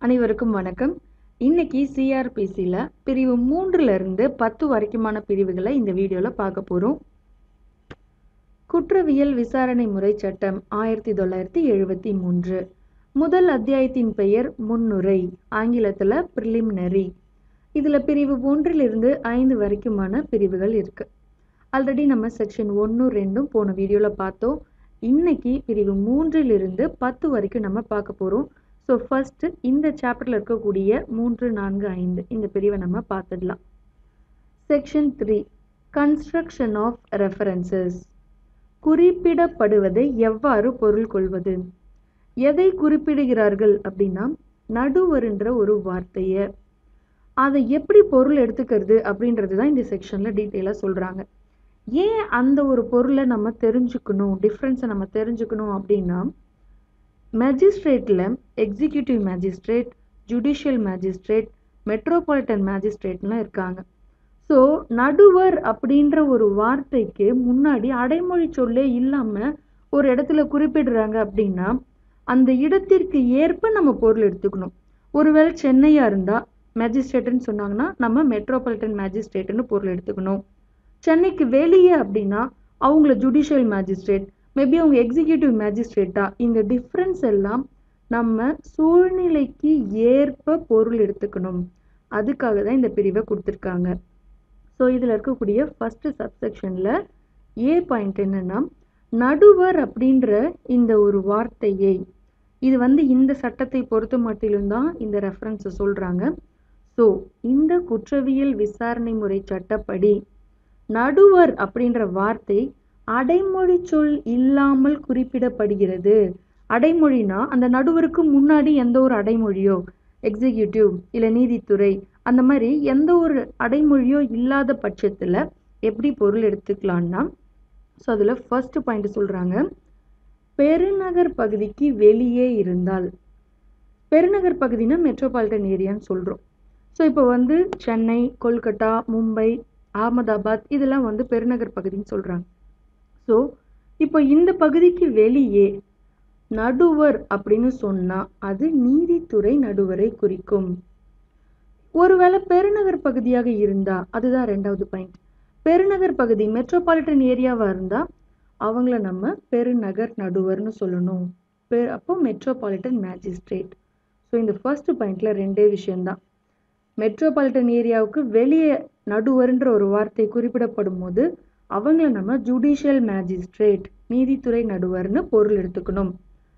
அனைவருக்கும் வணக்கம் இன்னைக்கு சிஆர்பிசியில் பிரிவு மூன்றுல இருந்து பத்து வரைக்குமான பிரிவுகளை இந்த வீடியோவில் பார்க்க போகிறோம் குற்றவியல் விசாரணை முறை சட்டம் ஆயிரத்தி தொள்ளாயிரத்தி எழுபத்தி மூன்று முதல் அத்தியாயத்தின் பெயர் முன்னுரை ஆங்கிலத்தில் ப்ரிலிமினரி இதில் பிரிவு ஒன்றிலிருந்து ஐந்து வரைக்குமான பிரிவுகள் இருக்கு ஆல்ரெடி நம்ம செக்ஷன் ஒன்று ரெண்டும் போன வீடியோவில் பார்த்தோம் இன்னைக்கு பிரிவு மூன்றிலிருந்து பத்து வரைக்கும் நம்ம பார்க்க போகிறோம் ஸோ ஃபர்ஸ்ட் இந்த சாப்டரில் இருக்கக்கூடிய மூன்று நான்கு ஐந்து இந்த பிரிவை நம்ம பார்த்துடலாம் section three construction of references குறிப்பிடப்படுவதை எவ்வாறு பொருள் கொள்வது எதை குறிப்பிடுகிறார்கள் அப்படின்னா நடுவருன்ற ஒரு வார்த்தையை அதை எப்படி பொருள் எடுத்துக்கிறது அப்படின்றது தான் இந்த செக்ஷனில் டீட்டெயிலாக சொல்கிறாங்க ஏன் அந்த ஒரு பொருளை நம்ம தெரிஞ்சுக்கணும் டிஃப்ரென்ஸை நம்ம தெரிஞ்சுக்கணும் அப்படின்னா மேஜிஸ்ட்ரேட்டில் executive magistrate judicial magistrate metropolitan மேஜிஸ்ட்ரேட்லாம் இருக்காங்க ஸோ நடுவர் அப்படின்ற ஒரு வார்த்தைக்கு முன்னாடி அடைமொழி சொல்லே இல்லாமல் ஒரு இடத்துல குறிப்பிடுறாங்க அப்படின்னா அந்த இடத்திற்கு ஏற்ப நம்ம பொருள் எடுத்துக்கணும் ஒருவேளை சென்னையாக இருந்தால் மேஜிஸ்ட்ரேட்டுன்னு சொன்னாங்கன்னா நம்ம மெட்ரோபாலிட்டன் மேஜிஸ்ட்ரேட்டுன்னு பொருள் எடுத்துக்கணும் சென்னைக்கு வெளியே அப்படின்னா அவங்கள ஜுடிஷியல் மேஜிஸ்ட்ரேட் மேபி அவங்க எக்ஸிக்யூட்டிவ் மேஜிஸ்ட்ரேட்டா இந்த டிஃப்ரென்ஸ் எல்லாம் நம்ம சூழ்நிலைக்கு ஏற்ப பொருள் எடுத்துக்கணும் அதுக்காக தான் இந்த பிரிவை கொடுத்துருக்காங்க ஸோ இதில் இருக்கக்கூடிய ஃபஸ்ட்டு சப்செக்ஷனில் ஏ பாயிண்ட் என்னன்னா நடுவர் அப்படின்ற இந்த ஒரு வார்த்தையை இது வந்து இந்த சட்டத்தை பொறுத்த மட்டிலும் தான் இந்த ரெஃபரன்ஸை சொல்கிறாங்க ஸோ இந்த குற்றவியல் விசாரணை முறை சட்டப்படி நடுவர் அப்படின்ற வார்த்தை அடைமொழி சொல் இல்லாமல் குறிப்பிடப்படுகிறது அடைமொழினா அந்த நடுவருக்கு முன்னாடி எந்த ஒரு அடைமொழியோ எக்ஸிக்யூட்டிவ் இல்லை நீதித்துறை அந்த மாதிரி எந்த ஒரு அடைமொழியோ இல்லாத பட்சத்தில் எப்படி பொருள் எடுத்துக்கலான்னா ஸோ அதில் ஃபர்ஸ்ட் பாயிண்ட் சொல்கிறாங்க பெருநகர் பகுதிக்கு வெளியே இருந்தால் பெருநகர் பகுதினா மெட்ரோபாலிட்டன் ஏரியான்னு சொல்கிறோம் ஸோ இப்போ வந்து சென்னை கொல்கட்டா மும்பை அகமதாபாத் இதெல்லாம் வந்து பெருநகர் பகுதின்னு சொல்கிறாங்க ஸோ இப்போ இந்த பகுதிக்கு வெளியே நடுவர் அப்படின்னு சொன்னால் அது நீதித்துறை நடுவரை குறிக்கும் ஒருவேளை பெருநகர் பகுதியாக இருந்தால் அதுதான் ரெண்டாவது பாயிண்ட் பெருநகர் பகுதி மெட்ரோபாலிட்டன் ஏரியாவாக இருந்தால் அவங்கள நம்ம பெருநகர் நடுவர்னு சொல்லணும் பெ அப்போ மெட்ரோபாலிட்டன் மேஜிஸ்ட்ரேட் ஸோ இந்த ஃபர்ஸ்ட் பாயிண்டில் ரெண்டே விஷயம்தான் மெட்ரோபாலிட்டன் ஏரியாவுக்கு வெளியே நடுவர்ன்ற ஒரு வார்த்தை குறிப்பிடப்படும் போது அவங்கள நம்ம ஜுடிஷியல் மேஜிஸ்ட்ரேட் நீதித்துறை நடுவர்னு பொருள் எடுத்துக்கணும்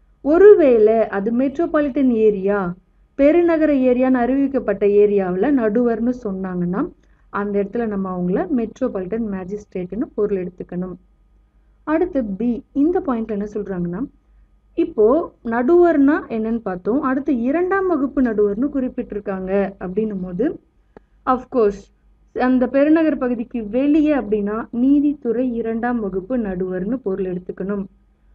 ஒருவேளை அது மெட்ரோபாலிட்டன் ஏரியா பெருநகர ஏரியான்னு அறிவிக்கப்பட்ட ஏரியாவில் நடுவர்னு சொன்னாங்கன்னா அந்த இடத்துல நம்ம அவங்கள மெட்ரோபாலிட்டன் மேஜிஸ்ட்ரேட்னு பொருள் எடுத்துக்கணும் அடுத்து பி இந்த பாயிண்ட்ல என்ன சொல்றாங்கன்னா இப்போ நடுவர்னா என்னன்னு பார்த்தோம் அடுத்து இரண்டாம் வகுப்பு நடுவர்னு குறிப்பிட்டிருக்காங்க அப்படின்னும் போது அஃப்கோர்ஸ் அந்த பெருநகர் பகுதிக்கு வெளியே அப்படின்னா நீதித்துறை இரண்டாம் வகுப்பு நடுவர்னு பொருள் எடுத்துக்கணும்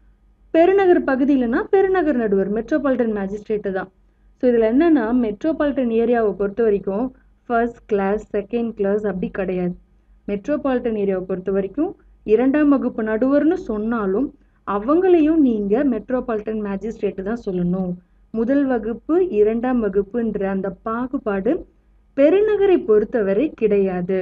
பெருநகர் பகுதியிலனா பெருநகர் நடுவர் மெட்ரோபாலிட்டன் மேஜிஸ்ட்ரேட்டு தான் ஸோ இதில் என்னன்னா மெட்ரோபாலிட்டன் ஏரியாவை பொறுத்த வரைக்கும் ஃபர்ஸ்ட் கிளாஸ் செகண்ட் கிளாஸ் அப்படி கிடையாது மெட்ரோபாலிட்டன் ஏரியாவை பொறுத்த வரைக்கும் இரண்டாம் வகுப்பு நடுவர்னு சொன்னாலும் அவங்களையும் நீங்கள் மெட்ரோபாலிட்டன் மேஜிஸ்ட்ரேட்டு தான் சொல்லணும் முதல் வகுப்பு இரண்டாம் வகுப்புன்ற அந்த பாகுபாடு பெருநகரை பொறுத்தவரை கிடையாது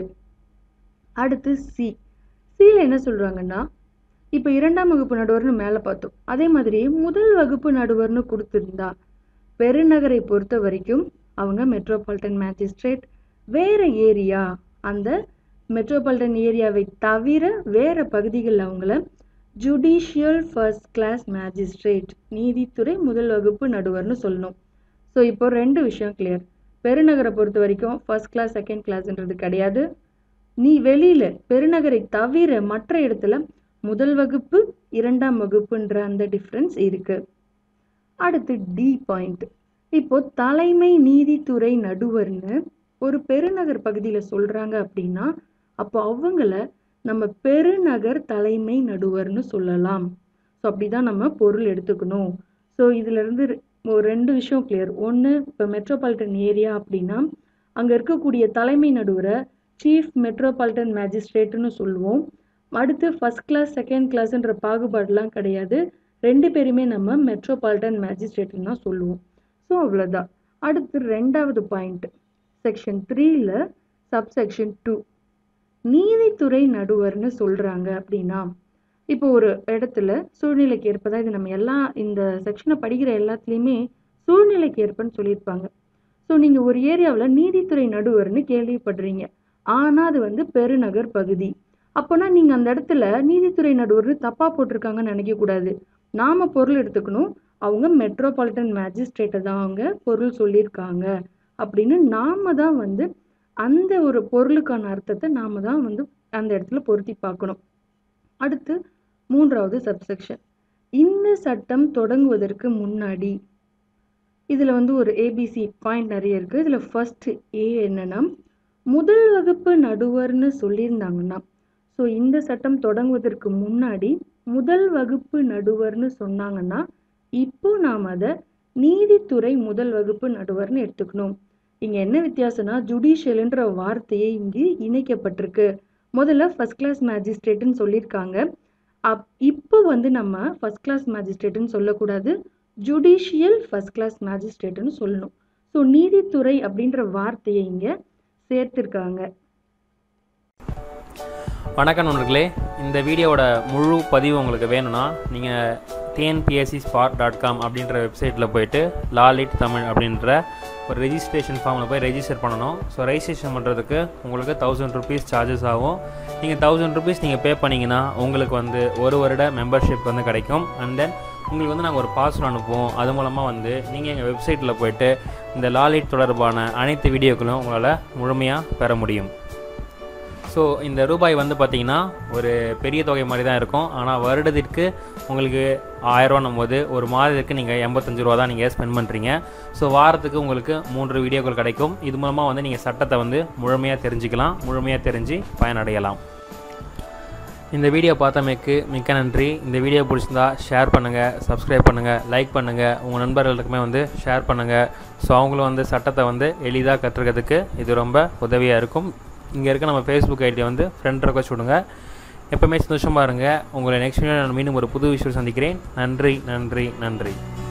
அடுத்து சி சியில் என்ன சொல்கிறாங்கன்னா இப்போ இரண்டாம் வகுப்பு நடுவர்னு மேலே பார்த்தோம் அதே மாதிரி முதல் வகுப்பு நடுவர்னு கொடுத்துருந்தா பெருநகரை பொறுத்த வரைக்கும் அவங்க மெட்ரோபாலிட்டன் மேஜிஸ்ட்ரேட் வேற ஏரியா அந்த மெட்ரோபாலிட்டன் ஏரியாவை தவிர வேற பகுதிகளில் அவங்கள ஜுடிஷியல் ஃபர்ஸ்ட் கிளாஸ் மேஜிஸ்ட்ரேட் நீதித்துறை முதல் வகுப்பு நடுவர்னு சொல்லணும் ஸோ இப்போ ரெண்டு விஷயம் கிளியர் பெருநகரை பொறுத்த வரைக்கும் ஃபர்ஸ்ட் கிளாஸ் செகண்ட் கிளாஸ்ன்றது கிடையாது நீ வெளியில் பெருநகரை தவிர மற்ற இடத்துல முதல் வகுப்பு இரண்டாம் வகுப்புன்ற அந்த டிஃப்ரென்ஸ் இருக்கு அடுத்து டி பாயிண்ட் இப்போ தலைமை நீதித்துறை நடுவர்னு ஒரு பெருநகர் பகுதியில் சொல்கிறாங்க அப்படின்னா அப்போ அவங்கள நம்ம பெருநகர் தலைமை நடுவர்னு சொல்லலாம் ஸோ அப்படி தான் நம்ம பொருள் எடுத்துக்கணும் ஸோ இதிலிருந்து ஒரு ரெண்டு விஷயம் கிளியர் ஒன்று இப்போ மெட்ரோபாலிட்டன் ஏரியா அப்படின்னா அங்கே இருக்கக்கூடிய தலைமை நடுவரை சீஃப் மெட்ரோபாலிட்டன் மேஜிஸ்ட்ரேட்டுன்னு சொல்லுவோம் அடுத்து ஃபஸ்ட் கிளாஸ் செகண்ட் கிளாஸ்ன்ற பாகுபாடுலாம் கிடையாது ரெண்டு பேருமே நம்ம மெட்ரோபாலிட்டன் மேஜிஸ்ட்ரேட்டுன்னு தான் சொல்லுவோம் ஸோ அவ்வளோதான் அடுத்து ரெண்டாவது பாயிண்ட் செக்ஷன் த்ரீல சப்செக்ஷன் டூ நீதித்துறை நடுவர்னு சொல்றாங்க அப்படின்னா இப்போ ஒரு இடத்துல சூழ்நிலைக்கு ஏற்பதான் இது நம்ம எல்லா இந்த செக்ஷனை படிக்கிற எல்லாத்துலேயுமே சூழ்நிலைக்கு ஏற்பன்னு சொல்லியிருப்பாங்க ஸோ நீங்கள் ஒரு ஏரியாவில் நீதித்துறை நடுவர்னு கேள்விப்படுறீங்க ஆனால் அது வந்து பெருநகர் பகுதி அப்போனா நீங்கள் அந்த இடத்துல நீதித்துறை நடுவர்னு தப்பாக போட்டிருக்காங்கன்னு நினைக்கக்கூடாது நாம பொருள் எடுத்துக்கணும் அவங்க மெட்ரோபாலிட்டன் மேஜிஸ்ட்ரேட்டை தான் அவங்க பொருள் சொல்லியிருக்காங்க அப்படின்னு நாம தான் வந்து அந்த ஒரு பொருளுக்கான அர்த்தத்தை நாம தான் வந்து அந்த இடத்துல பொருத்தி பார்க்கணும் அடுத்து மூன்றாவது சப்செக்ஷன் இந்த சட்டம் தொடங்குவதற்கு முன்னாடி இதில் வந்து ஒரு ஏபிசி பாயிண்ட் நிறைய இருக்குது இதில் ஃபர்ஸ்ட் ஏ என்னன்னா முதல் வகுப்பு நடுவர்னு சொல்லியிருந்தாங்கன்னா ஸோ இந்த சட்டம் தொடங்குவதற்கு முன்னாடி முதல் வகுப்பு நடுவர்னு சொன்னாங்கன்னா இப்போ நாம் அதை நீதித்துறை முதல் வகுப்பு நடுவர்னு எடுத்துக்கணும் இங்கே என்ன வித்தியாசம்னா ஜுடிஷியல்ன்ற வார்த்தையே இங்கு இணைக்கப்பட்டிருக்கு முதல்ல ஃபர்ஸ்ட் கிளாஸ் மேஜிஸ்ட்ரேட்டுன்னு சொல்லியிருக்காங்க அப் இப்போ வந்து நம்ம ஃபர்ஸ்ட் கிளாஸ் மேஜிஸ்ட்ரேட்டுன்னு சொல்லக்கூடாது ஜுடிஷியல் ஃபர்ஸ்ட் கிளாஸ் மேஜிஸ்ட்ரேட்டுன்னு சொல்லணும் ஸோ நீதித்துறை அப்படின்ற வார்த்தையை இங்கே சேர்த்துருக்காங்க வணக்கம் நண்பர்களே இந்த வீடியோவோட முழு பதிவு உங்களுக்கு வேணும்னா நீங்கள் டிஎன்பிஎஸ்சி ஸ்பாட் டாட் காம் அப்படின்ற வெப்சைட்டில் போயிட்டு லாலிட் தமிழ் அப்படின்ற ஒரு ரெஜிஸ்ட்ரேஷன் ஃபார்மில் போய் ரெஜிஸ்டர் பண்ணணும் ஸோ ரெஜிஸ்ட்ரேஷன் பண்ணுறதுக்கு உங்களுக்கு தௌசண்ட் ருபீஸ் சார்ஜஸ் ஆகும் நீங்கள் தௌசண்ட் ருபீஸ் நீங்கள் பே பண்ணிங்கன்னா உங்களுக்கு வந்து ஒரு வருட மெம்பர்ஷிப் வந்து கிடைக்கும் அண்ட் தென் உங்களுக்கு வந்து நாங்கள் ஒரு பாஸ்வேர்டு அனுப்புவோம் அது மூலமாக வந்து நீங்கள் எங்கள் வெப்சைட்டில் போயிட்டு இந்த லாலிட் தொடர்பான அனைத்து வீடியோக்களும் உங்களால் முழுமையாக பெற முடியும் ஸோ இந்த ரூபாய் வந்து பார்த்தீங்கன்னா ஒரு பெரிய தொகை மாதிரி தான் இருக்கும் ஆனால் வருடத்திற்கு உங்களுக்கு ஆயிரரூவான்னும் போது ஒரு மாதத்துக்கு நீங்கள் எண்பத்தஞ்சு ரூபா தான் நீங்கள் ஸ்பெண்ட் பண்ணுறீங்க ஸோ வாரத்துக்கு உங்களுக்கு மூன்று வீடியோக்கள் கிடைக்கும் இது மூலமாக வந்து நீங்கள் சட்டத்தை வந்து முழுமையாக தெரிஞ்சுக்கலாம் முழுமையாக தெரிஞ்சு பயனடையலாம் இந்த வீடியோ பார்த்தமைக்கு மிக்க நன்றி இந்த வீடியோ பிடிச்சிருந்தா ஷேர் பண்ணுங்கள் சப்ஸ்கிரைப் பண்ணுங்கள் லைக் பண்ணுங்கள் உங்கள் நண்பர்களுக்குமே வந்து ஷேர் பண்ணுங்கள் ஸோ அவங்களும் வந்து சட்டத்தை வந்து எளிதாக கற்றுக்கிறதுக்கு இது ரொம்ப உதவியாக இருக்கும் இங்கே இருக்க நம்ம ஃபேஸ்புக் ஐடியை வந்து ஃப்ரெண்ட் ரெக்வஸ்ட் விடுங்க எப்பவுமே சந்தோஷமாக இருங்க உங்களை நெக்ஸ்ட் வீடியோ நான் மீண்டும் ஒரு புது விஷயம் சந்திக்கிறேன் நன்றி நன்றி நன்றி